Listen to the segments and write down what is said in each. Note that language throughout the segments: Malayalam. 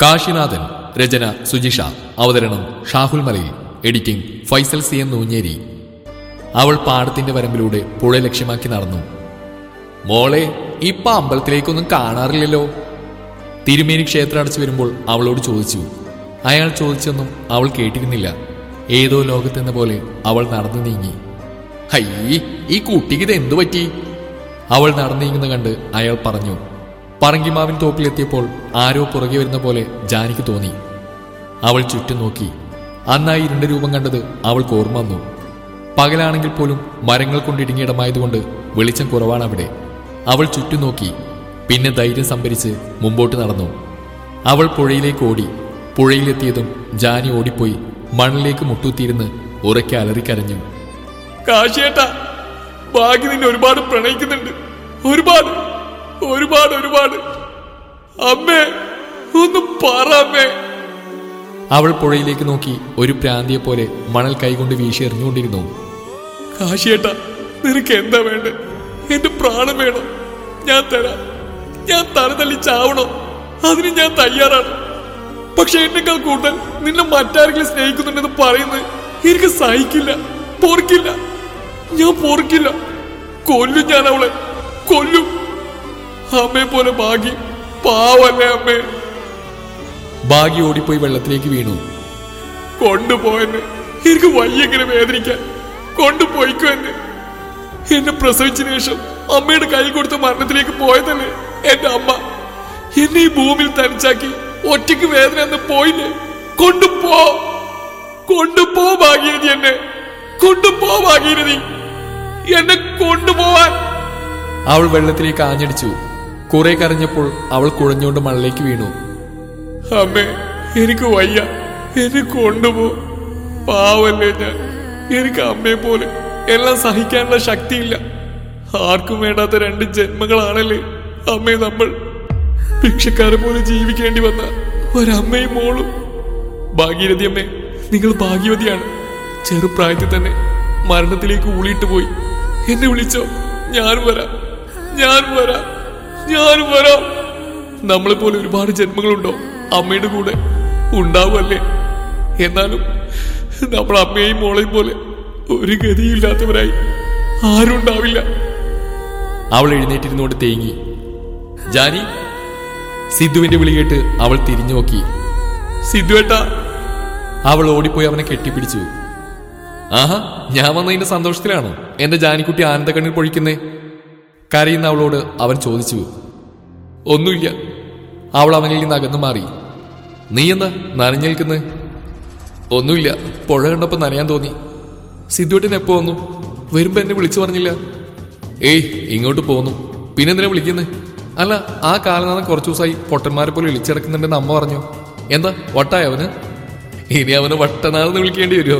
കാശിനാഥൻ രചന സുജിഷ അവതരണം Shahul Malayil editing Faisal C M Noonjeri അവൾ പാടത്തിന്റെ വരമ്പിലൂടെ പുഴ ലക്ഷ്യമാക്കി നടന്നു മോളെ ഇപ്പൊ അമ്പലത്തിലേക്കൊന്നും കാണാറില്ലല്ലോ തിരുമേനി ക്ഷേത്രം അടച്ചു വരുമ്പോൾ അവളോട് ചോദിച്ചു അയാൾ ചോദിച്ചൊന്നും അവൾ കേട്ടിരുന്നില്ല ഏതോ ലോകത്തെന്ന പോലെ അവൾ നടന്നു നീങ്ങി ഹയ്യേ ഈ കുട്ടിക്ക് ഇത് എന്തു പറ്റി അവൾ നടന്നു നീങ്ങുന്ന കണ്ട് അയാൾ പറഞ്ഞു പറങ്കിമാവിൻ തോപ്പിലെത്തിയപ്പോൾ ആരോ പുറകെ വരുന്ന പോലെ ജാനിക്ക് തോന്നി അവൾ ചുറ്റും നോക്കി അന്നായി ഇരുണ്ട രൂപം കണ്ടത് അവൾക്ക് ഓർമ്മ വന്നു പകലാണെങ്കിൽ പോലും മരങ്ങൾ കൊണ്ട് ഇടുങ്ങിയിടമായതുകൊണ്ട് വെളിച്ചം കുറവാണ് അവിടെ അവൾ ചുറ്റും നോക്കി പിന്നെ ധൈര്യം സംഭരിച്ച് മുമ്പോട്ട് നടന്നു അവൾ പുഴയിലേക്ക് ഓടി പുഴയിലെത്തിയതും ജാനി ഓടിപ്പോയി മണ്ണിലേക്ക് മുട്ടുത്തിയിരുന്ന് ഉറക്കെ അലറിക്കരഞ്ഞു കാശിയേട്ടാ ഭാഗ്യ നിന്നെ ഒരുപാട് പ്രണയിക്കുന്നുണ്ട് ഒരുപാട് ഒരുപാട് ഒരുപാട് അമ്മേ ഒന്ന് പറ അമ്മേ അവൾ പുഴയിലേക്ക് നോക്കി ഒരു പ്രാന്തിയെ പോലെ മണൽ കൈകൊണ്ട് വീശി എറിഞ്ഞുകൊണ്ടിരുന്നു കാശിയേട്ടാ നിനക്ക് എന്താ വേണ്ടേ എന്റെ പ്രാണം വേണം ഞാൻ തരാം ഞാൻ തല തല്ലി ചാവണം അതിന് ഞാൻ തയ്യാറാണ് പക്ഷെ എന്നെക്കാൾ കൂടുതൽ നിന്നെ മറ്റാരെങ്കിലും സ്നേഹിക്കുന്നുണ്ടെന്ന് പറയുന്നത് എനിക്ക് സഹിക്കില്ല പൊറുക്കില്ല ഞാൻ പൊറുക്കില്ല കൊല്ലും ഞാൻ അവളെ കൊല്ലും അമ്മയെ പോലെ ഭാഗ്യം പാവല്ലേ അമ്മേ ഭാഗ്യ ഓടിപ്പോയി വെള്ളത്തിലേക്ക് വീണു കൊണ്ടുപോയെന്നെ എനിക്ക് വയ്യെങ്ങനെ വേദനിക്കാൻ കൊണ്ടുപോയിക്കോ എന്നെ എന്നെ പ്രസവിച്ചതിന് ശേഷം അമ്മയുടെ കൈ കൊടുത്ത മരണത്തിലേക്ക് പോയതല്ലേ എന്റെ അമ്മ എന്നെ ഈ ഭൂമിയിൽ തനിച്ചാക്കി ഒറ്റയ്ക്ക് വേദന എന്ന് പോയില്ലേ കൊണ്ടുപോ കൊണ്ടുപോ ഭാഗീരഥി എന്നെ കൊണ്ടുപോ ഭാഗീരഥി എന്നെ കൊണ്ടുപോവാൻ അവൾ വെള്ളത്തിലേക്ക് ആഞ്ഞടിച്ചു കുറെ കരഞ്ഞപ്പോൾ അവൾ കുഴഞ്ഞുകൊണ്ട് മണ്ണിലേക്ക് വീണു അമ്മേ എനിക്ക് വയ്യ എന്നെ കൊണ്ടുപോ പാവല്ലേ ഞാൻ എനിക്ക് അമ്മയെ പോലെ എല്ലാം സഹിക്കാനുള്ള ശക്തിയില്ല ആർക്കും വേണ്ടാത്ത രണ്ട് ജന്മങ്ങളാണല്ലേ അമ്മേ നമ്മൾ ഭിക്ഷക്കാരെ പോലെ ജീവിക്കേണ്ടി വന്ന ഒരമ്മയും മോളും ഭാഗീരഥി അമ്മേ നിങ്ങൾ ഭാഗ്യവതിയാണ് ചെറുപ്രായത്തിൽ തന്നെ മരണത്തിലേക്ക് ഊളിയിട്ട് പോയി എന്നെ വിളിച്ചോ ഞാൻ വരാം ഞാൻ വരാം ഞാൻ വരാം നമ്മളെ പോലെ ഒരുപാട് ജന്മങ്ങളുണ്ടോ അമ്മയുടെ കൂടെ ഉണ്ടാവുമല്ലേ എന്നാലും നമ്മൾ അമ്മയെയും മോളെയും പോലെ ഒരു ഗതിയില്ലാത്തവരായി ആരും ഉണ്ടാവില്ല അവൾ എഴുന്നേറ്റിരുന്നോണ്ട് തേങ്ങി ജാനി സിദ്ധുവിന്റെ വിളി കേട്ട് അവൾ തിരിഞ്ഞു നോക്കി സിദ്ധുവേട്ടാ അവൾ ഓടിപ്പോയി അവനെ കെട്ടിപ്പിടിച്ചു ആഹാ ഞാൻ വന്നതിന്റെ സന്തോഷത്തിലാണോ എന്റെ ജാനിക്കുട്ടി ആനന്ദ കണ്ണിൽ പൊഴിക്കുന്നേ കരയുന്ന അവളോട് അവൻ ചോദിച്ചു ഒന്നുമില്ല അവൾ അവനിൽ നിന്ന് അകന്നു മാറി നീ എന്താ നനഞ്ഞു നിൽക്കുന്നത് ഒന്നുമില്ല പുഴ കണ്ടപ്പോ നനയാൻ തോന്നി സിദ്ധുവേട്ടൻ എപ്പോ വന്നു വരുമ്പോ എന്നെ വിളിച്ചു പറഞ്ഞില്ല ഏയ് ഇങ്ങോട്ട് പോന്നു പിന്നെന്തിനാ വിളിക്കുന്നത് അല്ല ആ കാലനാഥൻ കുറച്ചു ദിവസമായി പൊട്ടന്മാരെ പോലെ വിളിച്ചിടക്കുന്നുണ്ടെന്ന് അമ്മ പറഞ്ഞു എന്താ വട്ടായ അവന് ഇനി അവന് വട്ടനാഥെന്ന് വിളിക്കേണ്ടി വരുമോ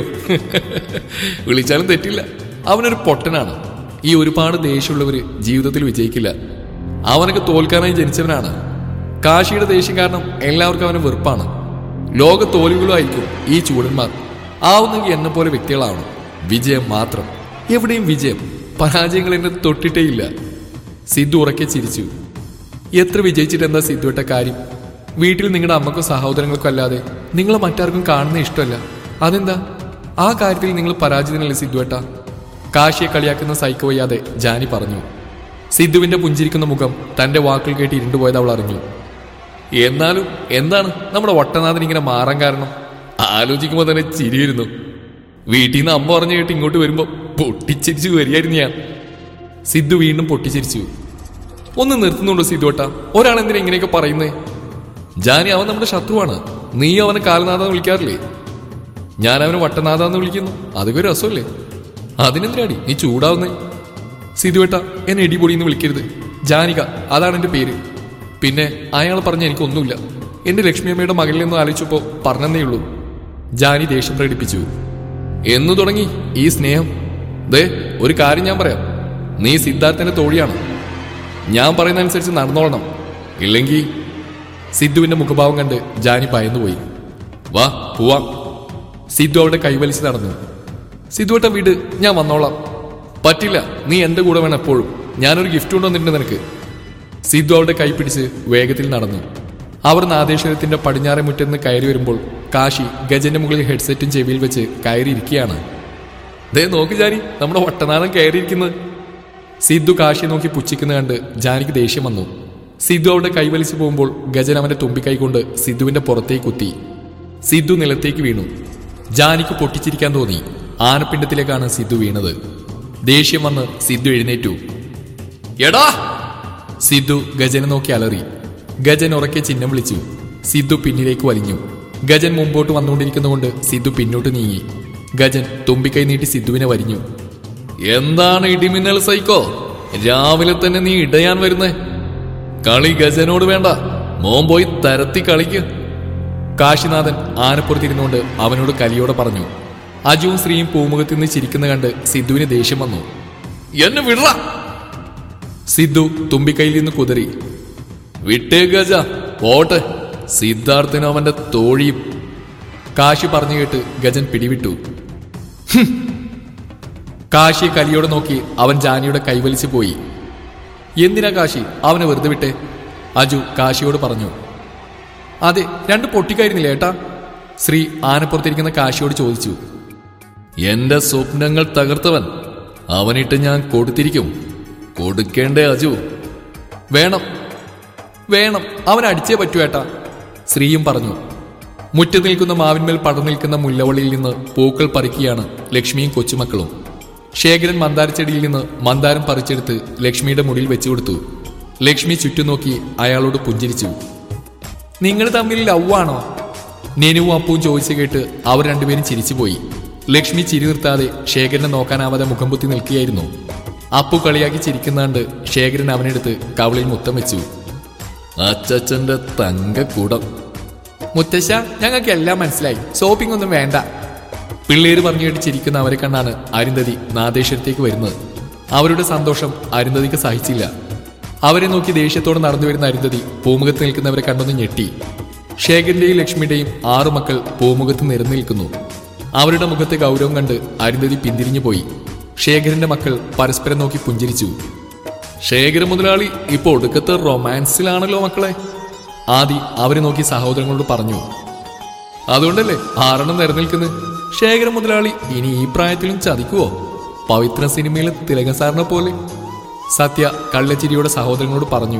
വിളിച്ചാലും തെറ്റില്ല അവനൊരു പൊട്ടനാണ് ഈ ഒരുപാട് ദേഷ്യമുള്ളവര് ജീവിതത്തിൽ വിജയിക്കില്ല അവനൊക്കെ തോൽക്കാനായി ജനിച്ചവനാണ് കാശിയുടെ ദേഷ്യം കാരണം എല്ലാവർക്കും അവന് വെറുപ്പാണ് ലോക തോൽവികളായിരിക്കും ഈ ചൂടന്മാർ ആവുന്നെങ്കിൽ എന്നെ പോലെ വ്യക്തികളാവണം വിജയം മാത്രം എവിടെയും വിജയം പരാജയങ്ങൾ എന്നെ തൊട്ടിട്ടേയില്ല സിദ്ധു ഉറക്കെ ചിരിച്ചു എത്ര വിജയിച്ചിട്ട് എന്താ സിദ്ധുവിട്ട കാര്യം വീട്ടിൽ നിങ്ങളുടെ അമ്മക്കും സഹോദരങ്ങൾക്കും അല്ലാതെ നിങ്ങളെ മറ്റാർക്കും കാണുന്ന ഇഷ്ടമല്ല അതെന്താ ആ കാര്യത്തിൽ നിങ്ങൾ പരാജിതനല്ലേ സിദ്ധുവേട്ട കാശിയെ കളിയാക്കുന്ന സൈക്കോ വയ്യാതെ ജാനി പറഞ്ഞു സിദ്ധുവിന്റെ പുഞ്ചിരിക്കുന്ന മുഖം തന്റെ വാക്കുകൾ കേട്ട് ഇരുണ്ടുപോയത് അവൾ അറിഞ്ഞു എന്നാലും എന്താണ് നമ്മുടെ വട്ടനാഥൻ ഇങ്ങനെ മാറാൻ കാരണം ആലോചിക്കുമ്പോൾ തന്നെ ചിരി വരുന്നു വീട്ടിൽ നിന്ന് അമ്മ പറഞ്ഞു കേട്ട് ഇങ്ങോട്ട് വരുമ്പോൾ പൊട്ടിച്ചിരിച്ചു വരികയായിരുന്നു ഞാൻ സിദ്ധു വീണ്ടും പൊട്ടിച്ചിരിച്ചു ഒന്ന് നിർത്തുന്നുണ്ടോ സിദ്ധുവട്ട ഒരാൾ എന്തിനാ ഇങ്ങനെയൊക്കെ പറയുന്നേ ജാനി അവൻ നമ്മുടെ ശത്രുവാണ് നീ അവനെ കാലനാഥെന്ന് വിളിക്കാറില്ലേ ഞാൻ അവനെ വട്ടനാഥ എന്ന് വിളിക്കുന്നു അതൊക്കെ ഒരു രസമല്ലേ അതിനെന്തിനാടി നീ ചൂടാവുന്നേ സിധുവേട്ട എന്നെ ഇടിപൊടിയെന്ന് വിളിക്കരുത് ജാനിക അതാണ് എന്റെ പേര് പിന്നെ അയാൾ പറഞ്ഞ എനിക്കൊന്നുമില്ല എന്റെ ലക്ഷ്മിയമ്മയുടെ മകളിൽ നിന്നും ആലോചിച്ചപ്പോ പറഞ്ഞതേ ഉള്ളൂ ജാനി ദേഷ്യം പ്രകടിപ്പിച്ചു എന്നു തുടങ്ങി ഈ സ്നേഹം ദേ ഒരു കാര്യം ഞാൻ പറയാം നീ സിദ്ധാർത്ഥന്റെ തോഴിയാണ് ഞാൻ പറയുന്ന അനുസരിച്ച് നടന്നോളണം ഇല്ലെങ്കിൽ സിദ്ധുവിന്റെ മുഖഭാവം കണ്ട് ജാനി ഭയന്നുപോയി വാ പോവാം സിദ്ധു അവിടെ കൈവലിച്ച് നടന്നു സിദ്ധുവേട്ട വീട് ഞാൻ വന്നോളാം പറ്റില്ല നീ എന്റെ കൂടെ വേണം എപ്പോഴും ഞാനൊരു ഗിഫ്റ്റ് കൊണ്ടുവന്നിട്ടുണ്ട് നിനക്ക് സിദ്ധു അവളുടെ കൈ പിടിച്ച് വേഗത്തിൽ നടന്നു അവർ നാദേശ്വരത്തിന്റെ പടിഞ്ഞാറെ മുറ്റത്ത് കയറി വരുമ്പോൾ കാശി ഗജന്റെ മുകളിൽ ഹെഡ്സെറ്റും ചെവിയിൽ വെച്ച് കയറിയിരിക്കുകയാണ് ദേ നോക്ക് ജാനി നമ്മുടെ വട്ടനാടൻ കയറിയിരിക്കുന്നത് സിദ്ധു കാശിയെ നോക്കി പുച്ഛിക്കുന്ന കണ്ട് ജാനിക്ക് ദേഷ്യം വന്നു സിദ്ധു അവിടെ കൈവലിച്ചു പോകുമ്പോൾ ഗജൻ അവന്റെ തുമ്പിക്കൈ കൊണ്ട് സിദ്ധുവിന്റെ പുറത്തേക്ക് കുത്തി സിദ്ധു നിലത്തേക്ക് വീണു ജാനിക്ക് പൊട്ടിച്ചിരിക്കാൻ തോന്നി ആനപ്പിണ്ടത്തിലേക്കാണ് സിദ്ധു വീണത് ദേഷ്യം വന്ന് സിദ്ധു എഴുന്നേറ്റു എടാ സിദ്ധു ഗജനെ നോക്കി അലറി ഗജൻ ഉറക്കെ ചിഹ്നം വിളിച്ചു സിദ്ധു പിന്നിലേക്ക് വലിഞ്ഞു ഗജൻ മുമ്പോട്ട് വന്നുകൊണ്ടിരിക്കുന്നതുകൊണ്ട് സിദ്ധു പിന്നോട്ട് നീങ്ങി ഗജൻ തുമ്പിക്കൈ നീട്ടി സിദ്ധുവിനെ വരിഞ്ഞു എന്താണ് ഇടിമിന്നൽ സൈക്കോ രാവിലെ തന്നെ നീ ഇടയാൻ വരുന്നേ കളി ഗജനോട് വേണ്ട മോൻ പോയി തരത്തി കളിക്ക് കാശിനാഥൻ ആനപ്പുറത്തിരുന്നുകൊണ്ട് അവനോട് കലിയോടെ പറഞ്ഞു അജുവും ശ്രീയും പൂമുഖത്ത് നിന്ന് ചിരിക്കുന്ന കണ്ട് സിദ്ധുവിന് ദേഷ്യം വന്നു എന്നെ വിടറ സിദ്ധു തുമ്പിക്കൈയിൽ നിന്ന് കുതറി വിട്ടേ ഗജ പോട്ടെ സിദ്ധാർത്ഥനും അവന്റെ തോഴിയും കാശി പറഞ്ഞു കേട്ട് ഗജൻ പിടിവിട്ടു ഹും. കാശിയെ കലിയോടെ നോക്കി അവൻ ജാനിയുടെ കൈവലിച്ചു പോയി എന്തിനാ കാശി അവനെ വെറുതെ വിട്ടെ അജു കാശിയോട് പറഞ്ഞു അതെ രണ്ട് പൊട്ടിക്കായിരുന്നില്ല ഏട്ടാ ശ്രീ ആനപ്പുറത്തിരിക്കുന്ന കാശിയോട് ചോദിച്ചു എന്റെ സ്വപ്നങ്ങൾ തകർത്തവൻ അവനിട്ട് ഞാൻ കൊടുത്തിരിക്കും കൊടുക്കേണ്ടേ അജു വേണം വേണം അവൻ അടിച്ചേ പറ്റൂ ഏട്ടാ ശ്രീയും പറഞ്ഞു മുറ്റത്ത് നിൽക്കുന്ന മാവിന്മേൽ പടർന്നു നിൽക്കുന്ന മുല്ലവള്ളിയിൽ നിന്ന് പൂക്കൾ പറിക്കുകയാണ് ലക്ഷ്മിയും കൊച്ചുമക്കളും ശേഖരൻ മന്ദാരച്ചെടിയിൽ നിന്ന് മന്ദാരം പറിച്ചെടുത്ത് ലക്ഷ്മിയുടെ മുടിയിൽ വെച്ചു കൊടുത്തു ലക്ഷ്മി ചുറ്റും നോക്കി അയാളോട് പുഞ്ചിരിച്ചു നിങ്ങൾ തമ്മിൽ ലവാണോ നെനുവും അപ്പവും ചോദിച്ചു കേട്ട് അവർ രണ്ടുപേരും ചിരിച്ചുപോയി ലക്ഷ്മി ചിരി നിർത്താതെ ശേഖരനെ നോക്കാനാവാതെ മുഖം പൊത്തി നിൽക്കുകയായിരുന്നു അപ്പു കളിയാക്കി ചിരിക്കുന്നാണ്ട് ശേഖരൻ അവനെടുത്ത് കവളിൽ മുത്തം വെച്ചു അച്ചച്ചന്റെ തങ്കക്കൂടം മുത്തശ്ശ ഞങ്ങൾക്ക് എല്ലാം മനസ്സിലായി ഷോപ്പിംഗ് ഒന്നും വേണ്ട പിള്ളേര് പറഞ്ഞു കേട്ട് ചിരിക്കുന്ന അവരെ കണ്ടാണ് അരുന്ധതി നാദേശ്വരത്തേക്ക് വരുന്നത് അവരുടെ സന്തോഷം അരുന്ധതിക്ക് സഹിച്ചില്ല അവരെ നോക്കി ദേഷ്യത്തോടെ നടന്നു വരുന്ന അരുന്ധതി പൂമുഖത്ത് നിൽക്കുന്നവരെ കണ്ടൊന്ന് ഞെട്ടി ശേഖരന്റെയും ലക്ഷ്മിയുടെയും ആറു മക്കൾ പൂമുഖത്ത് നിരന്നു നിൽക്കുന്നു അവരുടെ മുഖത്തെ ഗൗരവം കണ്ട് അരുന്ധതി പിന്തിരിഞ്ഞു പോയി ശേഖരന്റെ മക്കൾ പരസ്പരം നോക്കി പുഞ്ചിരിച്ചു ശേഖര മുതലാളി ഇപ്പൊ ഒടുക്കത്തെ റൊമാൻസിലാണല്ലോ മക്കളെ ആദി അവരെ നോക്കി സഹോദരങ്ങളോട് പറഞ്ഞു അതുകൊണ്ടല്ലേ ആറെണ്ണം നിരനിൽക്കുന്നത് ശേഖര മുതലാളി ഇനി ഈ പ്രായത്തിലും ചതിക്കുവോ പവിത്ര സിനിമയിലെ തിലകൻ സാറിനെ പോലെ സത്യ കള്ളച്ചിരിയുടെ സഹോദരങ്ങളോട് പറഞ്ഞു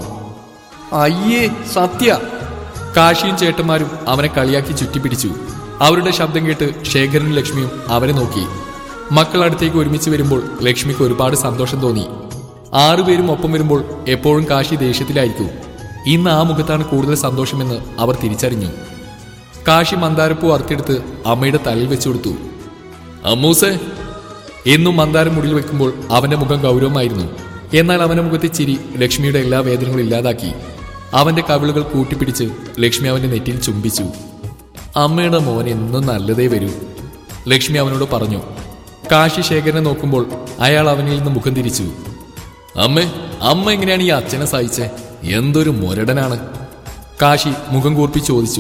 അയ്യേ സത്യ കാശിയും ചേട്ടന്മാരും അവനെ കളിയാക്കി ചുറ്റിപ്പിടിച്ചു അവരുടെ ശബ്ദം കേട്ട് ശേഖരനും ലക്ഷ്മിയും അവരെ നോക്കി മക്കൾ അടുത്തേക്ക് ഒരുമിച്ച് വരുമ്പോൾ ലക്ഷ്മിക്ക് ഒരുപാട് സന്തോഷം തോന്നി ആറുപേരും ഒപ്പം വരുമ്പോൾ എപ്പോഴും കാശി ദേഷ്യത്തിലായിരിക്കും ഇന്ന് ആ മുഖത്താണ് കൂടുതൽ സന്തോഷമെന്ന് അവർ തിരിച്ചറിഞ്ഞു കാശി മന്ദാരപ്പൂ അറുത്തെടുത്ത് അമ്മയുടെ തലയിൽ വെച്ചു കൊടുത്തു അമ്മൂസേ എന്നും മന്ദാരം മുടിയിൽ വെക്കുമ്പോൾ അവന്റെ മുഖം ഗൗരവമായിരുന്നു എന്നാൽ അവന്റെ മുഖത്തെ ചിരി ലക്ഷ്മിയുടെ എല്ലാ വേദനകളും ഇല്ലാതാക്കി അവന്റെ കവിളുകൾ കൂട്ടിപ്പിടിച്ച് ലക്ഷ്മി അവന്റെ നെറ്റിയിൽ ചുംബിച്ചു അമ്മയുടെ മോൻ എന്നും നല്ലതേ വരൂ ലക്ഷ്മി അവനോട് പറഞ്ഞു കാശി ശേഖരനെ നോക്കുമ്പോൾ അയാൾ അവനിൽ നിന്ന് മുഖം തിരിച്ചു അമ്മേ അമ്മ എങ്ങനെയാണ് ഈ അച്ഛനെ സഹിച്ചേ എന്തൊരു മുരടനാണ് കാശി മുഖം കൂർപ്പി ചോദിച്ചു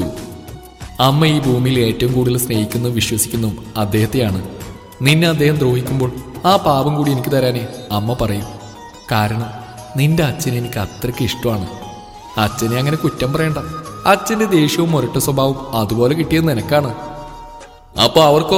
അമ്മ ഈ ഭൂമിയിൽ ഏറ്റവും കൂടുതൽ സ്നേഹിക്കുന്നു വിശ്വസിക്കുന്നു അദ്ദേഹത്തെയാണ് നിന്നെ അദ്ദേഹം ദ്രോഹിക്കുമ്പോൾ ആ പാപം കൂടി എനിക്ക് തരാനേ അമ്മ പറയും കാരണം നിന്റെ അച്ഛനെ എനിക്ക് അത്രയ്ക്ക് ഇഷ്ടമാണ് അച്ഛനെ അങ്ങനെ കുറ്റം പറയണ്ട അച്ഛന്റെ ദേഷ്യവും മുരട്ട സ്വഭാവവും അതുപോലെ കിട്ടിയത് നിനക്കാണ് അപ്പൊ അവർക്കോ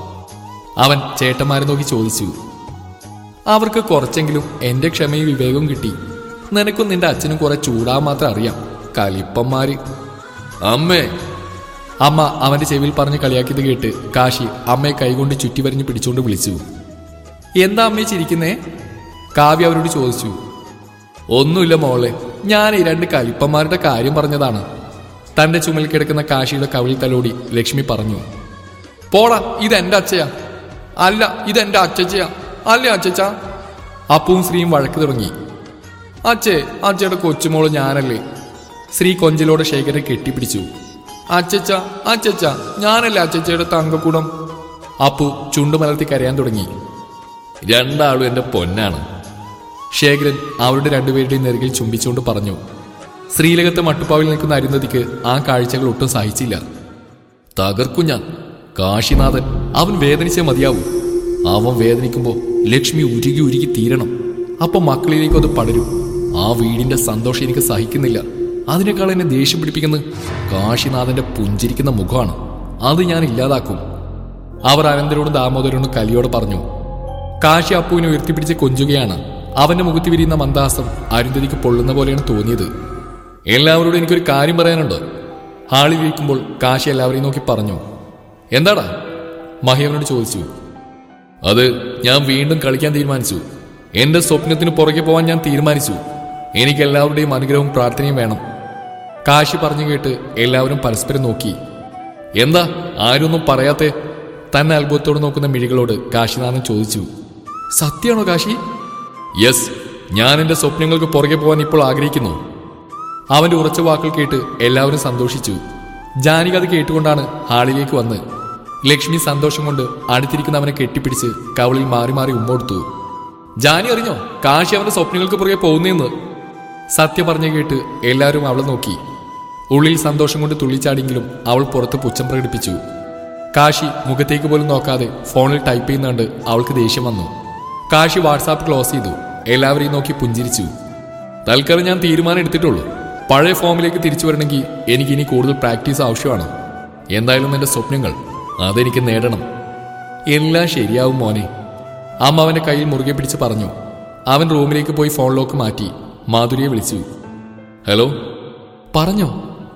അവൻ ചേട്ടന്മാരെ നോക്കി ചോദിച്ചു അവർക്ക് കുറച്ചെങ്കിലും എന്റെ ക്ഷമയും വിവേകവും കിട്ടി നിനക്കും നിന്റെ അച്ഛനും കുറെ ചൂടാൻ മാത്രം അറിയാം കലിപ്പന്മാര് അമ്മേ അമ്മ അവന്റെ ചെവിയിൽ പറഞ്ഞ് കളിയാക്കിയത് കേട്ട് കാശി അമ്മയെ കൈകൊണ്ട് ചുറ്റി വരിഞ്ഞ് പിടിച്ചുകൊണ്ട് വിളിച്ചു എന്താ അമ്മയെ ചിരിക്കുന്നേ കാവ്യ അവരോട് ചോദിച്ചു ഒന്നുമില്ല മോളെ ഞാൻ ഈ രണ്ട് കലിപ്പന്മാരുടെ കാര്യം പറഞ്ഞതാണ് തന്റെ ചുമൽ കിടക്കുന്ന കാശിയുടെ കവിളിൽ തലോടി ലക്ഷ്മി പറഞ്ഞു പോടാ ഇതെന്റെ അച്ഛയാ അല്ല ഇതെന്റെ അച്ഛച്ചയാ അല്ലേ അച്ഛച്ച അപ്പവും ശ്രീയും വഴക്ക് തുടങ്ങി അച്ഛേ അച്ഛയുടെ കൊച്ചുമോള് ഞാനല്ലേ ശ്രീ കൊഞ്ചലോടെ ശേഖരനെ കെട്ടിപ്പിടിച്ചു അച്ഛച്ച അച്ഛച്ച ഞാനല്ലേ അച്ഛച്ചയുടെ തങ്കക്കൂടം അപ്പു ചുണ്ടുമലർത്തി കരയാൻ തുടങ്ങി രണ്ടാളും എന്റെ പൊന്നാണ് ശേഖരൻ അവരുടെ രണ്ടുപേരുടെയും നെറുകിൽ ചുംബിച്ചുകൊണ്ട് പറഞ്ഞു ശ്രീലകത്തെ മട്ടുപ്പാവിൽ നിൽക്കുന്ന അരുന്ധതിക്ക് ആ കാഴ്ചകൾ ഒട്ടും സഹിച്ചില്ല തകർക്കും ഞാൻ കാശിനാഥൻ അവൻ വേദനിച്ചേ മതിയാവൂ അവൻ വേദനിക്കുമ്പോൾ ലക്ഷ്മി ഉരുകി ഉരുകി തീരണം അപ്പൊ മക്കളിലേക്ക് അത് പടരും ആ വീടിന്റെ സന്തോഷം എനിക്ക് സഹിക്കുന്നില്ല അതിനേക്കാൾ എന്നെ ദേഷ്യം പിടിപ്പിക്കുന്നത് കാശിനാഥന്റെ പുഞ്ചിരിക്കുന്ന മുഖമാണ് അത് ഞാൻ ഇല്ലാതാക്കും അവർ അനന്തരോടും ദാമോദരോടും കലിയോട് പറഞ്ഞു കാശി അപ്പുവിനെ ഉയർത്തിപ്പിടിച്ച് കൊഞ്ചുകയാണ് അവന്റെ മുഖത്ത് വിരിയുന്ന മന്ദാസം അരുന്ധതിക്ക് പൊള്ളുന്ന പോലെയാണ് തോന്നിയത് എല്ലാവരോടും എനിക്കൊരു കാര്യം പറയാനുണ്ട് ഹാളിൽ ഇരിക്കുമ്പോൾ കാശി എല്ലാവരെയും നോക്കി പറഞ്ഞു എന്താടാ മഹിയവനോട് ചോദിച്ചു അത് ഞാൻ വീണ്ടും കളിക്കാൻ തീരുമാനിച്ചു എന്റെ സ്വപ്നത്തിന് പുറകെ പോവാൻ ഞാൻ തീരുമാനിച്ചു എനിക്ക് എല്ലാവരുടെയും അനുഗ്രഹവും പ്രാർത്ഥനയും വേണം കാശി പറഞ്ഞു കേട്ട് എല്ലാവരും പരസ്പരം നോക്കി എന്താ ആരൊന്നും പറയാത്തെ തന്നെ അത്ഭുതത്തോട് നോക്കുന്ന മിഴികളോട് കാശിനാഥൻ ചോദിച്ചു സത്യമാണോ കാശി യെസ് ഞാൻ എന്റെ സ്വപ്നങ്ങൾക്ക് പുറകെ പോകാൻ ഇപ്പോൾ ആഗ്രഹിക്കുന്നു അവന്റെ ഉറച്ച വാക്കുകൾ കേട്ട് എല്ലാവരും സന്തോഷിച്ചു ജാനിക അത് കേട്ടുകൊണ്ടാണ് ഹാളിലേക്ക് വന്ന് ലക്ഷ്മി സന്തോഷം കൊണ്ട് അടുത്തിരിക്കുന്ന അവനെ കെട്ടിപ്പിടിച്ച് കവളിൽ മാറി മാറി ഉമ്മോടുത്തു ജാനി അറിഞ്ഞോ കാശി അവന്റെ സ്വപ്നങ്ങൾക്ക് പുറകെ പോകുന്നേന്ന് സത്യം പറഞ്ഞു കേട്ട് എല്ലാവരും അവളെ നോക്കി ഉള്ളിൽ സന്തോഷം കൊണ്ട് തുള്ളിച്ചാടിയെങ്കിലും അവൾ പുറത്ത് പുച്ഛം പ്രകടിപ്പിച്ചു കാശി മുഖത്തേക്ക് പോലും നോക്കാതെ ഫോണിൽ ടൈപ്പ് ചെയ്യുന്നുണ്ട് അവൾക്ക് ദേഷ്യം വന്നു കാശി വാട്സാപ്പ് ക്ലോസ് ചെയ്തു എല്ലാവരെയും നോക്കി പുഞ്ചിരിച്ചു തൽക്കാലം ഞാൻ തീരുമാനം എടുത്തിട്ടുള്ളൂ പഴയ ഫോമിലേക്ക് തിരിച്ചു വരണമെങ്കിൽ എനിക്ക് ഇനി കൂടുതൽ പ്രാക്ടീസ് ആവശ്യമാണ് എന്തായാലും എൻ്റെ സ്വപ്നങ്ങൾ അതെനിക്ക് നേടണം എല്ലാം ശരിയാവും മോനെ അമ്മ അവന്റെ കയ്യിൽ മുറുകെ പിടിച്ച് പറഞ്ഞു അവൻ റൂമിലേക്ക് പോയി ഫോൺ ലോക്ക് മാറ്റി മാധുരിയെ വിളിച്ചു ഹലോ പറഞ്ഞോ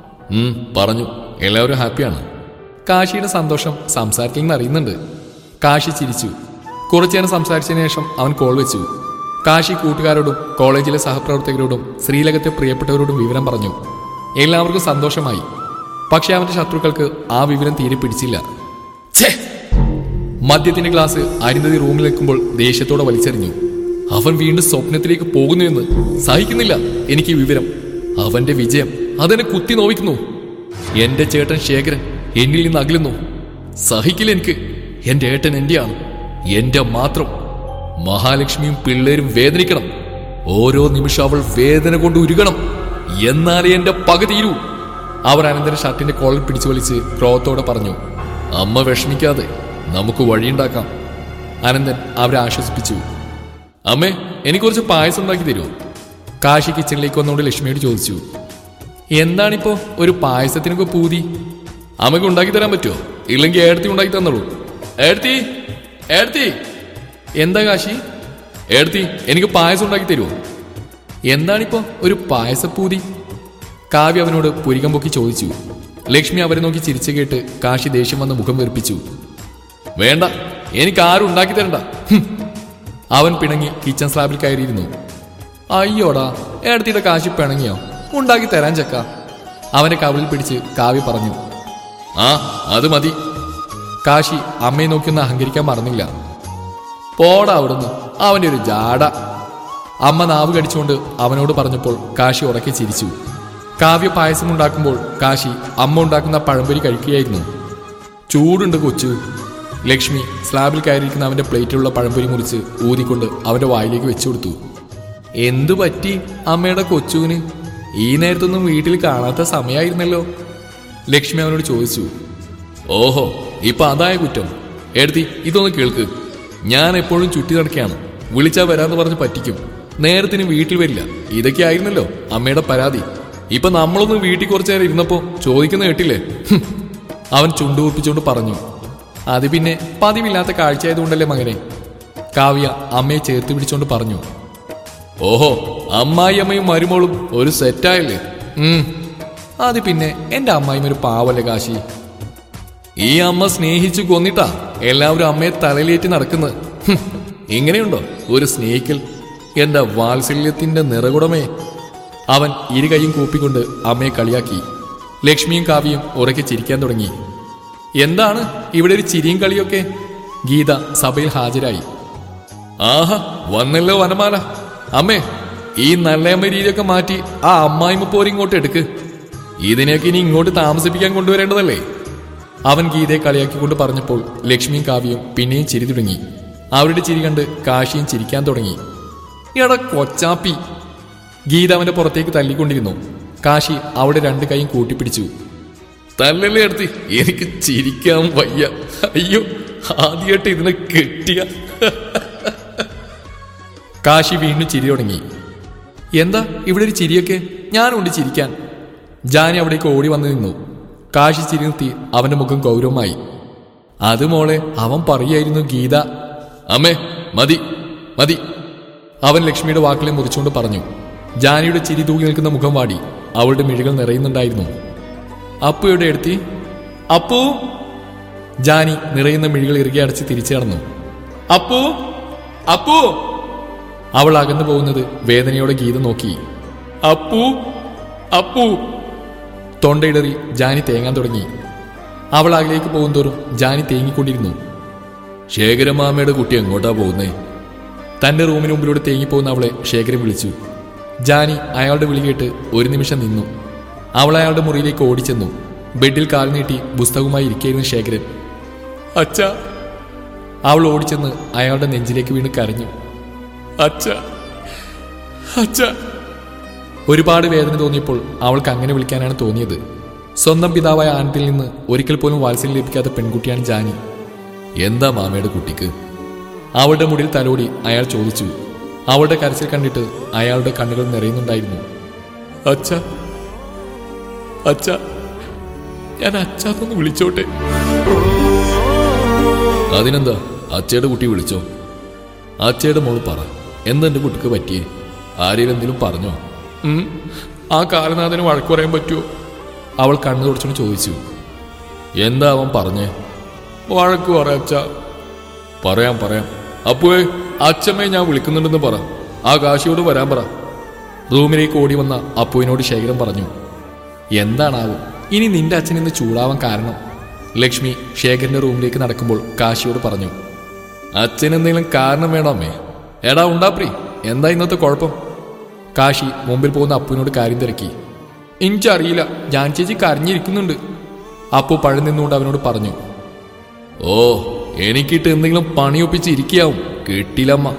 ഉം പറഞ്ഞു എല്ലാവരും ഹാപ്പിയാണ് കാശിയുടെ സന്തോഷം സംസാരത്തിൽ നിന്ന് അറിയുന്നുണ്ട് കാശി ചിരിച്ചു കുറച്ചേരം സംസാരിച്ചതിന് ശേഷം അവൻ കോൾ വെച്ചു കാശി കൂട്ടുകാരോടും കോളേജിലെ സഹപ്രവർത്തകരോടും ശ്രീലകത്തെ പ്രിയപ്പെട്ടവരോടും വിവരം പറഞ്ഞു എല്ലാവർക്കും സന്തോഷമായി പക്ഷെ അവന്റെ ശത്രുക്കൾക്ക് ആ വിവരം തീരെ പിടിച്ചില്ല ഛേ മദ്യത്തിന്റെ ഗ്ലാസ് അരുന്ധതി റൂമിൽ നിൽക്കുമ്പോൾ ദേഷ്യത്തോടെ വലിച്ചെറിഞ്ഞു അവൻ വീണ്ടും സ്വപ്നത്തിലേക്ക് പോകുന്നുവെന്ന് സഹിക്കുന്നില്ല എനിക്ക് ഈ വിവരം അവന്റെ വിജയം അതെന്നെ കുത്തി നോവിക്കുന്നു എന്റെ ചേട്ടൻ ശേഖരൻ എന്നിൽ നിന്ന് അകലുന്നു സഹിക്കില്ല എനിക്ക് എന്റെ ഏട്ടൻ എന്റെയാണ് എന്റെ മാത്രം മഹാലക്ഷ്മിയും പിള്ളേരും വേദനിക്കണം ഓരോ നിമിഷം അവൾ വേദന കൊണ്ട് ഉരുകണം എന്നാലേ എന്റെ പക തീരൂ അവർ അനന്തര ഷർട്ടിന്റെ കോളർ പിടിച്ചു വലിച്ച് ക്രോധത്തോടെ പറഞ്ഞു അമ്മ വിഷമിക്കാതെ നമുക്ക് വഴിയുണ്ടാക്കാം അനന്തൻ അവരെ ആശ്വസിപ്പിച്ചു അമ്മേ എനിക്ക് കുറച്ച് പായസം ഉണ്ടാക്കി തരുമോ കാശി കിച്ചണിലേക്ക് വന്നുകൊണ്ട് ലക്ഷ്മിയോട് ചോദിച്ചു എന്താണിപ്പോ ഒരു പായസത്തിനൊക്കെ പൂതി അമ്മയ്ക്ക് ഉണ്ടാക്കി തരാൻ പറ്റുമോ ഇല്ലെങ്കിൽ ഏടത്തി ഉണ്ടാക്കി തന്നോളൂ ഏടത്തി ഏടത്തി എന്താ കാശി ഏടത്തി എനിക്ക് പായസം ഉണ്ടാക്കി തരുമോ എന്താണിപ്പോ ഒരു പായസപ്പൂതി കാവ്യ അവനോട് പുരികം പൊക്കി ചോദിച്ചു ലക്ഷ്മി അവരെ നോക്കി ചിരിച്ചു കേട്ട് കാശി ദേഷ്യം വന്ന് മുഖം വീർപ്പിച്ചു വേണ്ട എനിക്ക് ആരും ഉണ്ടാക്കി തരണ്ട ഹും. അവൻ പിണങ്ങി കിച്ചൺ സ്ലാബിൽ കയറിയിരുന്നു അയ്യോടാ ഏടത്തിയുടെ കാശി പിണങ്ങിയോ ഉണ്ടാക്കി തരാൻ ചക്ക അവന്റെ കവിളിൽ പിടിച്ച് കാവ്യ പറഞ്ഞു ആ അത് മതി കാശി അമ്മയെ നോക്കിയൊന്ന് അഹങ്കരിക്കാൻ മറന്നില്ല പോടാ അവിടുന്ന് അവന്റെ ഒരു ജാട അമ്മ നാവ് കടിച്ചുകൊണ്ട് അവനോട് പറഞ്ഞപ്പോൾ കാശി ഉറക്കെ ചിരിച്ചു കാവ്യ പായസം ഉണ്ടാക്കുമ്പോൾ കാശി അമ്മ ഉണ്ടാക്കുന്ന പഴംപൊരി കഴിക്കുകയായിരുന്നു ചൂടുണ്ട് കൊച്ചു ലക്ഷ്മി സ്ലാബിൽ കയറിയിരിക്കുന്ന അവന്റെ പ്ലേറ്റിലുള്ള പഴംപൊരി മുറിച്ച് ഊതിക്കൊണ്ട് അവന്റെ വായിലേക്ക് വെച്ചു കൊടുത്തു എന്തു പറ്റി അമ്മയുടെ കൊച്ചുവിന് ഈ നേരത്തൊന്നും വീട്ടിൽ കാണാത്ത സമയമായിരുന്നല്ലോ ലക്ഷ്മി അവനോട് ചോദിച്ചു ഓഹോ ഇപ്പൊ അതായ കുറ്റം എടുത്തി ഇതൊന്ന് കേൾക്ക് ഞാൻ എപ്പോഴും ചുറ്റി നടക്കുകയാണ് വിളിച്ചാ വരാന്ന് പറഞ്ഞ് പറ്റിക്കും നേരത്തിന് വീട്ടിൽ വരില്ല ഇതൊക്കെ ആയിരുന്നല്ലോ അമ്മയുടെ പരാതി ഇപ്പൊ നമ്മളൊന്ന് വീട്ടിൽ കുറച്ചു നേരം ഇരുന്നപ്പോ ചോദിക്കുന്ന കേട്ടില്ലേ ഹും. അവൻ ചുണ്ടുകൂർപ്പിച്ചുകൊണ്ട് പറഞ്ഞു അത് പിന്നെ പതിവില്ലാത്ത കാഴ്ചയായതുകൊണ്ടല്ലേ മകനെ കാവ്യ അമ്മയെ ചേർത്ത് പിടിച്ചുകൊണ്ട് പറഞ്ഞു ഓഹോ അമ്മായിയമ്മയും മരുമോളും ഒരു സെറ്റായല്ലേ ഉം അത് പിന്നെ എന്റെ അമ്മായിയും ഒരു പാവല്ലേ കാശി ഈ അമ്മ സ്നേഹിച്ചു കൊന്നിട്ടാ എല്ലാവരും അമ്മയെ തലയിലേറ്റി നടക്കുന്നത് ഹും, ഇങ്ങനെയുണ്ടോ ഒരു സ്നേഹിക്കൽ എന്റെ വാത്സല്യത്തിന്റെ നിറകുടമേ അവൻ ഇരു കൈയും കൂപ്പിക്കൊണ്ട് അമ്മയെ കളിയാക്കി ലക്ഷ്മിയും കാവ്യയും ഉറക്കെ ചിരിക്കാൻ തുടങ്ങി എന്താണ് ഇവിടെ ഒരു ചിരിയും കളിയൊക്കെ ഗീത സഭയിൽ ഹാജരായി ആഹാ വന്നല്ലോ വനമാല അമ്മേ ഈ നല്ലയമ്മ രീതിയൊക്കെ മാറ്റി ആ അമ്മായിമ്മ പോരി ഇങ്ങോട്ട് എടുക്ക് ഇതിനെയൊക്കെ ഇനി ഇങ്ങോട്ട് താമസിപ്പിക്കാൻ കൊണ്ടുവരേണ്ടതല്ലേ അവൻ ഗീതയെ കളിയാക്കിക്കൊണ്ട് പറഞ്ഞപ്പോൾ ലക്ഷ്മിയും കാവ്യയും പിന്നെയും ചിരി തുടങ്ങി അവരുടെ ചിരി കണ്ട് കാശിയും ചിരിക്കാൻ തുടങ്ങി എടാ കൊച്ചാപ്പി ഗീത അവന്റെ പുറത്തേക്ക് തല്ലിക്കൊണ്ടിരുന്നു കാശി അവിടെ രണ്ട് കൈയും കൂട്ടിപ്പിടിച്ചു തല്ലല്ലേ അടുത്ത് എനിക്ക് ചിരിക്കാൻ വയ്യ അയ്യോ ആദ്യമായിട്ട് ഇതിനെ കെട്ടിയ കാശി വീണ്ടും ചിരി തുടങ്ങി എന്താ ഇവിടെ ഒരു ചിരിയൊക്കെ ഞാനുണ്ട് ചിരിക്കാൻ ജാനി അവിടേക്ക് ഓടി വന്നു നിന്നു കാശി ചിരി നിർത്തി അവന്റെ മുഖം ഗൗരവമായി അത് മോളെ അവൻ പറയായിരുന്നു ഗീത അമ്മേ മതി മതി അവൻ ലക്ഷ്മിയുടെ വാക്കിലെ മുറിച്ചുകൊണ്ട് പറഞ്ഞു ജാനിയുടെ ചിരി തൂങ്ങി നിൽക്കുന്ന മുഖം വാടി അവളുടെ മിഴികൾ നിറയുന്നുണ്ടായിരുന്നു അപ്പുയുടെ എടുത്തി അപ്പു ജാനി നിറയുന്ന മിഴികൾ ഇറുകെ അടച്ച് തിരിച്ചു കടന്നു അപ്പു അപ്പു അവൾ അകന്നു പോകുന്നത് വേദനയോടെ ഗീത നോക്കി അപ്പു അപ്പു തൊണ്ടയിടറി ജാനി തേങ്ങാൻ തുടങ്ങി അവൾ അകലേക്ക് പോകുന്തോറും ജാനി തേങ്ങിക്കൊണ്ടിരുന്നു ശേഖരമാമയുടെ കുട്ടി എങ്ങോട്ടാ പോകുന്നേ തന്റെ റൂമിന് മുമ്പിലൂടെ തേങ്ങിപ്പോകുന്ന അവളെ ശേഖരൻ വിളിച്ചു ജാനി അയാളുടെ വിളി കേട്ട് ഒരു നിമിഷം നിന്നു അവൾ അയാളുടെ മുറിയിലേക്ക് ഓടിച്ചെന്നു ബെഡിൽ കാൽ നീട്ടി പുസ്തകവുമായി ഇരിക്കുകയായിരുന്നു ശേഖരൻ അച്ഛ അവൾ ഓടിച്ചെന്ന് അയാളുടെ നെഞ്ചിലേക്ക് വീണ് കരഞ്ഞു അച്ഛ അച്ഛ ഒരുപാട് വേദന തോന്നിയപ്പോൾ അവൾക്ക് അങ്ങനെ വിളിക്കാനാണ് തോന്നിയത് സ്വന്തം പിതാവായ ആനത്തിൽ നിന്ന് ഒരിക്കൽ പോലും വാത്സല്യം ലഭിക്കാത്ത പെൺകുട്ടിയാണ് ജാനി എന്താ മാമയുടെ കുട്ടിക്ക് അവളുടെ മുടിയിൽ തലോടി അയാൾ ചോദിച്ചു അവളുടെ കരച്ചിൽ കണ്ടിട്ട് അയാളുടെ കണ്ണുകൾ നിറയുന്നുണ്ടായിരുന്നു അച്ഛ അച്ഛ ഞാൻ അച്ഛാന്നൊന്ന് വിളിച്ചോട്ടെ അതിനെന്താ അച്ചയുടെ കുട്ടി വിളിച്ചോ അച്ചയുടെ മോള് പറ എന്താ എന്റെ കുട്ടിക്ക് പറ്റിയേ ആരെയും എന്തെങ്കിലും പറഞ്ഞോ ഉം. ആ കാലനാഥന് വഴക്ക് പറയാൻ പറ്റുമോ അവൾ കണ്ണു തുടച്ചുകൊണ്ട് ചോദിച്ചു എന്താ അവൻ പറഞ്ഞേ വഴക്ക് പറ അച്ഛ പറയാം പറയാം അപ്പുവേ അച്ഛമ്മയെ ഞാൻ വിളിക്കുന്നുണ്ടെന്ന് പറ ആ കാശിയോട് വരാൻ പറ റൂമിലേക്ക് ഓടി വന്ന അപ്പുവിനോട് ശേഖരൻ പറഞ്ഞു എന്താണാവും ഇനി നിന്റെ അച്ഛൻ ഇന്ന് ചൂടാവാൻ കാരണം ലക്ഷ്മി ശേഖരന്റെ റൂമിലേക്ക് നടക്കുമ്പോൾ കാശിയോട് പറഞ്ഞു അച്ഛൻ എന്തെങ്കിലും കാരണം വേണോ അമ്മേ എടാ ഉണ്ടാപ്രി എന്താ ഇന്നത്തെ കുഴപ്പം കാശി മുമ്പിൽ പോകുന്ന അപ്പുവിനോട് കാര്യം തിരക്കി എനിക്കറിയില്ല ഞാൻ ചേച്ചി കരഞ്ഞിരിക്കുന്നുണ്ട് അപ്പു പഴു നിന്നുകൊണ്ട് അവനോട് പറഞ്ഞു ഓ എനിക്കിട്ട് എന്തെങ്കിലും പണിയൊപ്പിച്ച് ഇരിക്കാവും കിട്ടില്ലമ്മ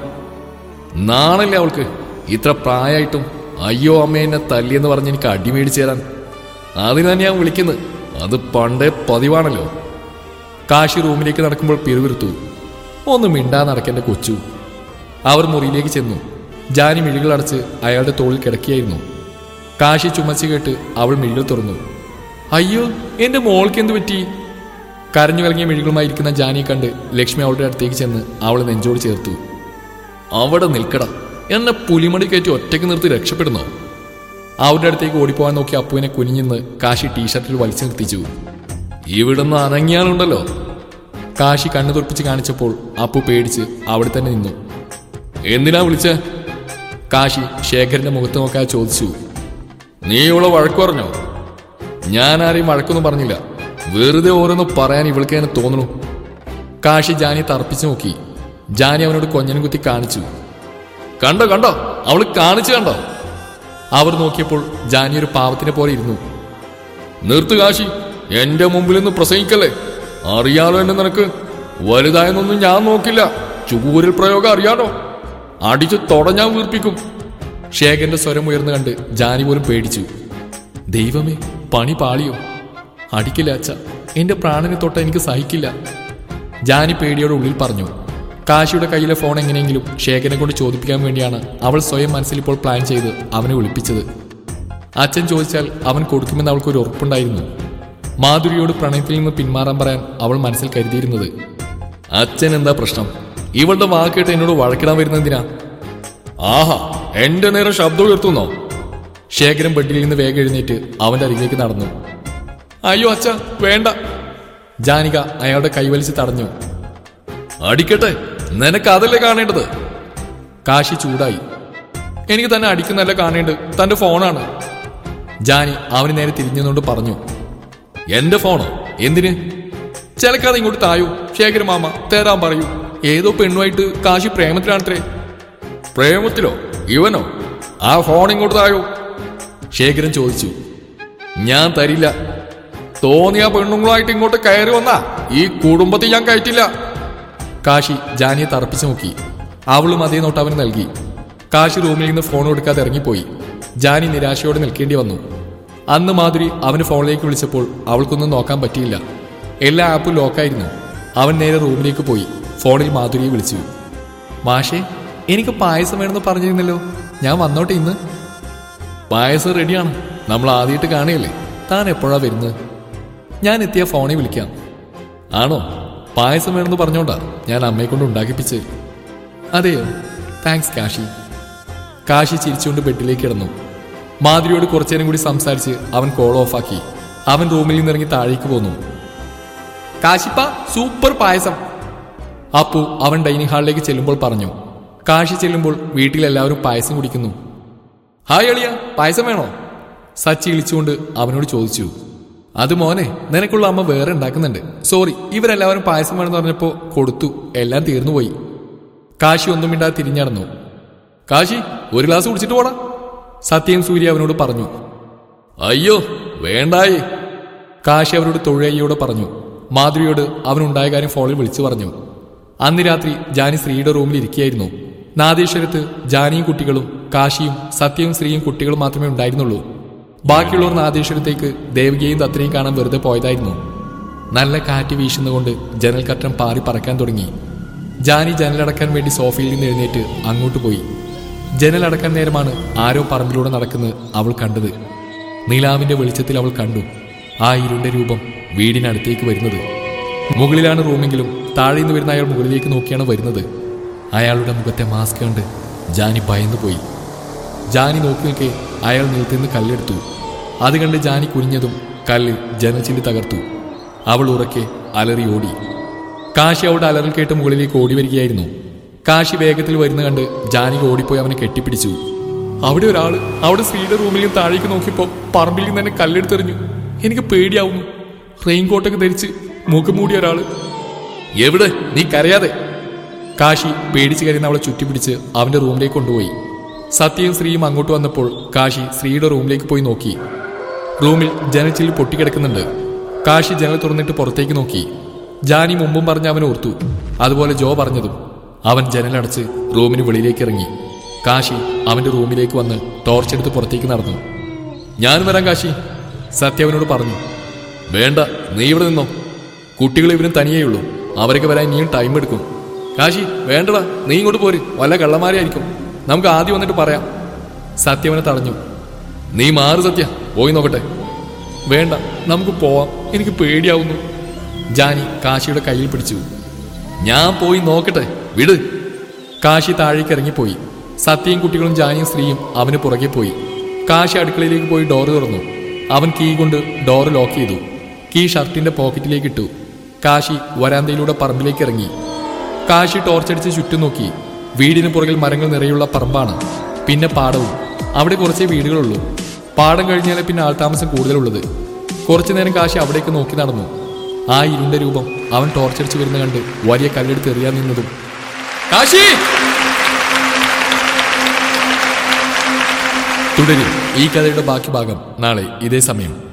നാണല്ലേ അവൾക്ക് ഇത്ര പ്രായമായിട്ടും അയ്യോ അമ്മ എന്നെ തല്ലിയെന്ന് പറഞ്ഞ് എനിക്ക് അടി മേടിച്ചു തരാൻ അതിന് തന്നെ ഞാൻ വിളിക്കുന്നത് അത് പണ്ടേ പതിവാണല്ലോ കാശി റൂമിലേക്ക് നടക്കുമ്പോൾ പിറുവിറുത്തു ഒന്ന് മിണ്ടാ നടക്കേണ്ട കൊച്ചു അവർ മുറിയിലേക്ക് ചെന്നു ജാനി മിഴികൾ അടച്ച് അയാളുടെ തോളിൽ കിടക്കിയായിരുന്നു കാശി ചുമച്ച് കേട്ട് അവൾ മിഴികൾ തുറന്നു അയ്യോ എന്റെ മോൾക്ക് എന്ത് പറ്റി കരഞ്ഞു കലങ്ങിയ മിഴികളുമായി ഇരിക്കുന്ന ജാനിയെ കണ്ട് ലക്ഷ്മി അവളുടെ അടുത്തേക്ക് ചെന്ന് അവളെ നെഞ്ചോട് ചേർത്തു അവിടെ നിൽക്കട എന്നെ പുലിമടി കയറ്റി ഒറ്റയ്ക്ക് നിർത്തി രക്ഷപ്പെടുന്നോ അവരുടെ അടുത്തേക്ക് ഓടിപ്പോവാൻ നോക്കി അപ്പുവിനെ കുനിഞ്ഞെന്ന് കാശി ടീഷർട്ടിൽ വലിച്ചു നിർത്തിച്ചു ഇവിടുന്ന് അനങ്ങിയാലുണ്ടല്ലോ കാശി കണ്ണു തുറപ്പിച്ച് കാണിച്ചപ്പോൾ അപ്പു പേടിച്ച് അവിടെ തന്നെ നിന്നു എന്തിനാ വിളിച്ച കാശി ശേഖരന്റെ മുഖത്ത് നോക്കാതെ ചോദിച്ചു നീ ഇവളെ വഴക്ക് പറഞ്ഞോ ഞാൻ ആരെയും വഴക്കൊന്നും പറഞ്ഞില്ല വെറുതെ ഓരോന്ന് പറയാൻ ഇവൾക്ക് എന്നെ തോന്നുന്നു കാശി ജാനിയെ തർപ്പിച്ചു നോക്കി ജാനി അവനോട് കൊഞ്ഞനും കുത്തി കാണിച്ചു കണ്ടോ കണ്ടോ അവള് കാണിച്ചു കണ്ടോ അവർ നോക്കിയപ്പോൾ ജാനി ഒരു പാവത്തിനെ പോലെ ഇരുന്നു നിർത്തു കാശി എന്റെ മുമ്പിൽ നിന്ന് പ്രസംഗിക്കല്ലേ അറിയാലോ എന്നെ നിനക്ക് വലുതായെന്നൊന്നും ഞാൻ നോക്കില്ല ചൂരൽ പ്രയോഗം അറിയാലോ അടിച്ച് തൊടഞ്ഞാൻ വീർപ്പിക്കും ശേഖരന്റെ സ്വരം ഉയർന്നു കണ്ട് ജാനി പോലും പേടിച്ചു ദൈവമേ പണി പാളിയോ അടിക്കില്ല അച്ഛ എന്റെ പ്രാണനെ തൊട്ട എനിക്ക് സഹിക്കില്ല ജാനി പേടിയോടെ ഉള്ളിൽ പറഞ്ഞു കാശിയുടെ കയ്യിലെ ഫോൺ എങ്ങനെയെങ്കിലും ശേഖരനെ കൊണ്ട് ചോദിപ്പിക്കാൻ വേണ്ടിയാണ് അവൾ സ്വയം മനസ്സിൽ ഇപ്പോൾ പ്ലാൻ ചെയ്ത് അവനെ വിളിപ്പിച്ചത് അച്ഛൻ ചോദിച്ചാൽ അവൻ കൊടുക്കുമെന്ന് അവൾക്കൊരു ഉറപ്പുണ്ടായിരുന്നു മാധുരിയോട് പ്രണയത്തിൽ നിന്ന് പിന്മാറാൻ പറയാൻ അവൾ മനസ്സിൽ കരുതിയിരുന്നത് അച്ഛൻ എന്താ പ്രശ്നം ഇവളുടെ വാക്കേട്ട് എന്നോട് വഴക്കിടാൻ വരുന്നതിനാ ആഹാ എന്റെ നേരെ ശബ്ദം ഉയർത്തുന്നോ ശേഖരൻ ബെഡിൽ നിന്ന് വേഗം എഴുന്നേറ്റ് അവന്റെ അരികിലേക്ക് നടന്നു അയ്യോ അച്ഛ വേണ്ട ജാനിക അയാളുടെ കൈവലിച്ച് തടഞ്ഞു അടിക്കട്ടെ നിനക്ക് അതല്ലേ കാണേണ്ടത് കാശി ചൂടായി എനിക്ക് തന്നെ അടിക്കുന്നല്ല കാണേണ്ടത് തന്റെ ഫോണാണ് ജാനി അവന് നേരെ തിരിഞ്ഞുകൊണ്ട് പറഞ്ഞു എന്റെ ഫോണോ എന്തിന് ചിലക്കാതെ ഇങ്ങോട്ട് തായോ ശേഖര മാമ തേരാൻ പറയൂ ഏതോ പെണ്ണുമായിട്ട് കാശി പ്രേമത്തിലാണത്രേ പ്രേമത്തിലോ ഇവനോ ആ ഫോൺ ഇങ്ങോട്ട് തായോ ശേഖരൻ ചോദിച്ചു ഞാൻ തരില്ല തോന്നിയ പെണ്ണുങ്ങളായിട്ട് ഇങ്ങോട്ട് കയറി വന്നാ ഈ കുടുംബത്തിൽ ഞാൻ കയറ്റില്ല കാശി ജാനിയെ തറപ്പിച്ചു നോക്കി അവളും അതേ നോട്ട് അവന് നൽകി കാശി റൂമിൽ നിന്ന് ഫോൺ കൊടുക്കാതെ ഇറങ്ങിപ്പോയി ജാനി നിരാശയോടെ നിൽക്കേണ്ടി വന്നു അന്ന് മാധുരി അവന് ഫോണിലേക്ക് വിളിച്ചപ്പോൾ അവൾക്കൊന്നും നോക്കാൻ പറ്റിയില്ല എല്ലാ ആപ്പും ലോക്കായിരുന്നു അവൻ നേരെ റൂമിലേക്ക് പോയി ഫോണിൽ മാധുരിയെ വിളിച്ചു മാഷേ എനിക്ക് പായസം വേണമെന്ന് പറഞ്ഞിരുന്നല്ലോ ഞാൻ വന്നോട്ടെ ഇന്ന് പായസം റെഡിയാണ് നമ്മൾ ആദ്യമായിട്ട് കാണുകയല്ലേ താൻ എപ്പോഴാ വരുന്നത് ഞാൻ എത്തിയ ഫോണിൽ വിളിക്കാം ആണോ പായസം വേണമെന്ന് പറഞ്ഞോണ്ടാ ഞാൻ അമ്മയെ കൊണ്ട് ഉണ്ടാക്കിപ്പിച്ച് അതെയോ താങ്ക്സ് കാശി കാശി ചിരിച്ചുകൊണ്ട് ബെഡിലേക്ക് കിടന്നു മാധുരിയോട് കുറച്ചേരം കൂടി സംസാരിച്ച് അവൻ കോൾ ഓഫാക്കി അവൻ റൂമിൽ നിന്നിറങ്ങി താഴേക്ക് പോന്നു കാശിപ്പ സൂപ്പർ പായസം അപ്പു അവൻ ഡൈനിങ് ഹാളിലേക്ക് ചെല്ലുമ്പോൾ പറഞ്ഞു കാശി ചെല്ലുമ്പോൾ വീട്ടിലെല്ലാവരും പായസം കുടിക്കുന്നു ഹായ് എളിയ പായസം വേണോ സച്ചി ഇളിച്ചുകൊണ്ട് അവനോട് ചോദിച്ചു അത് മോനെ നിനക്കുള്ള അമ്മ വേറെ ഉണ്ടാക്കുന്നുണ്ട് സോറി ഇവരെല്ലാവരും പായസം വേണമെന്ന് പറഞ്ഞപ്പോ കൊടുത്തു എല്ലാം തീർന്നുപോയി കാശി ഒന്നും മിണ്ടാതെ തിരിഞ്ഞടന്നു കാശി ഒരു ഗ്ലാസ് കുടിച്ചിട്ട് പോടാ സത്യം സൂര്യ അവനോട് പറഞ്ഞു അയ്യോ വേണ്ടായേ കാശി അവരോട് തൊഴിലയ്യോട് പറഞ്ഞു മാധുരിയോട് അവനുണ്ടായ കാര്യം ഫോണിൽ വിളിച്ചു പറഞ്ഞു അന്ന് രാത്രി ജാനി ശ്രീയുടെ റൂമിൽ ഇരിക്കുകയായിരുന്നു നാദേശ്വരത്ത് ജാനിയും കുട്ടികളും കാശിയും സത്യവും ശ്രീയും കുട്ടികളും മാത്രമേ ഉണ്ടായിരുന്നുള്ളൂ ബാക്കിയുള്ളവർ നാദേശ്വരത്തേക്ക് ദേവികയും ദത്രയും കാണാൻ വെറുതെ പോയതായിരുന്നു നല്ല കാറ്റ് വീശുന്നതുകൊണ്ട് ജനൽ കറ്റം പാറി പറക്കാൻ തുടങ്ങി ജാനി ജനലടക്കാൻ വേണ്ടി സോഫയിൽ നിന്ന് എഴുന്നേറ്റ് അങ്ങോട്ട് പോയി ജനലടക്കാൻ നേരമാണ് ആരോ പറമ്പിലൂടെ നടക്കുന്നത് അവൾ കണ്ടത് നിലാവിന്റെ വെളിച്ചത്തിൽ അവൾ കണ്ടു ആ ഇരുണ്ട രൂപം വീടിനടുത്തേക്ക് വരുന്നത് മുകളിലാണ് റൂമെങ്കിലും താഴെ നിന്ന് വരുന്ന അയാൾ മുകളിലേക്ക് നോക്കിയാണ് വരുന്നത് അയാളുടെ മുഖത്തെ മാസ്ക് കണ്ട് ജാനി ഭയന്നു പോയി ജാനി നോക്കി നിൽക്കെ അയാൾ നിലത്തുനിന്ന് കല്ലെടുത്തു അത് കണ്ട് ജാനി കുനിഞ്ഞതും കല്ല് ജനച്ചില്ലി തകർത്തു അവൾ ഉറക്കെ അലറി ഓടി കാശി അവളുടെ അലറൽ കേട്ട് മുകളിലേക്ക് ഓടി വരികയായിരുന്നു കാശി വേഗത്തിൽ വരുന്ന കണ്ട് ജാനിക ഓടിപ്പോയി അവനെ കെട്ടിപ്പിടിച്ചു അവിടെ ഒരാള് അവിടെ ശ്രീയുടെ റൂമിൽ നിന്ന് താഴേക്ക് നോക്കിയപ്പോ പറമ്പിൽ നിന്ന് തന്നെ കല്ലെടുത്തെറിഞ്ഞു എനിക്ക് പേടിയാവുന്നു റെയിൻകോട്ടൊക്കെ ധരിച്ച് മുഖം മൂടിയ ഒരാള് എവിടെ നീ കരയാതെ കാശി പേടിച്ച് കരുന്ന അവളെ ചുറ്റിപ്പിടിച്ച് അവന്റെ റൂമിലേക്ക് കൊണ്ടുപോയി സത്യയും ശ്രീയും അങ്ങോട്ട് വന്നപ്പോൾ കാശി ശ്രീയുടെ റൂമിലേക്ക് പോയി നോക്കി റൂമിൽ ജനച്ചിൽ പൊട്ടിക്കിടക്കുന്നുണ്ട് കാശി ജനൽ തുറന്നിട്ട് പുറത്തേക്ക് നോക്കി ജാനി മുമ്പും പറഞ്ഞ അവൻ ഓർത്തു അതുപോലെ ജോ പറഞ്ഞതും അവൻ ജനലടച്ച് റൂമിന് വെളിയിലേക്ക് ഇറങ്ങി കാശി അവന്റെ റൂമിലേക്ക് വന്ന് ടോർച്ചെടുത്ത് പുറത്തേക്ക് നടന്നു ഞാൻ വരാം കാശി സത്യ അവനോട് പറഞ്ഞു വേണ്ട നീ ഇവിടെ നിന്നോ കുട്ടികൾ ഇവരും തനിയേയുള്ളൂ അവരൊക്കെ വരാൻ ഇനിയും ടൈം എടുക്കും കാശി വേണ്ടടാ നീ ഇങ്ങോട്ട് പോര് വല്ല കള്ളമാരിയായിരിക്കും നമുക്ക് ആദ്യം വന്നിട്ട് പറയാം സത്യവനെ തടഞ്ഞു നീ മാറ് സത്യ പോയി നോക്കട്ടെ വേണ്ട നമുക്ക് പോവാം എനിക്ക് പേടിയാവുന്നു ജാനി കാശിയുടെ കയ്യിൽ പിടിച്ചു ഞാൻ പോയി നോക്കട്ടെ വിട് കാശി താഴേക്ക് ഇറങ്ങിപ്പോയി സത്യയും കുട്ടികളും ജാനിയും സ്ത്രീയും അവന് പുറകെ പോയി കാശി അടുക്കളയിലേക്ക് പോയി ഡോറ് തുറന്നു അവൻ കീ കൊണ്ട് ഡോറ് ലോക്ക് ചെയ്തു കീ ഷർട്ടിന്റെ പോക്കറ്റിലേക്ക് ഇട്ടു കാശി വരാന്തയിലൂടെ പറമ്പിലേക്ക് ഇറങ്ങി കാശി ടോർച്ചടിച്ച് ചുറ്റും നോക്കി വീടിന് പുറകിൽ മരങ്ങൾ നിറയുള്ള പറമ്പാണ് പിന്നെ പാടവും അവിടെ കുറച്ചേ വീടുകളുള്ളൂ പാടം കഴിഞ്ഞാലേ പിന്നെ ആൾതാമസം കൂടുതലുള്ളത് കുറച്ചു നേരം കാശി അവിടേക്ക് നോക്കി നടന്നു ആ ഇരുണ്ട രൂപം അവൻ ടോർച്ചടിച്ച് വരുന്ന കണ്ട് വലിയ കല്ലെടുത്ത് എറിയാൻ നിന്നതും കാശി തുടരും ഈ കഥയുടെ ബാക്കി ഭാഗം നാളെ ഇതേ സമയം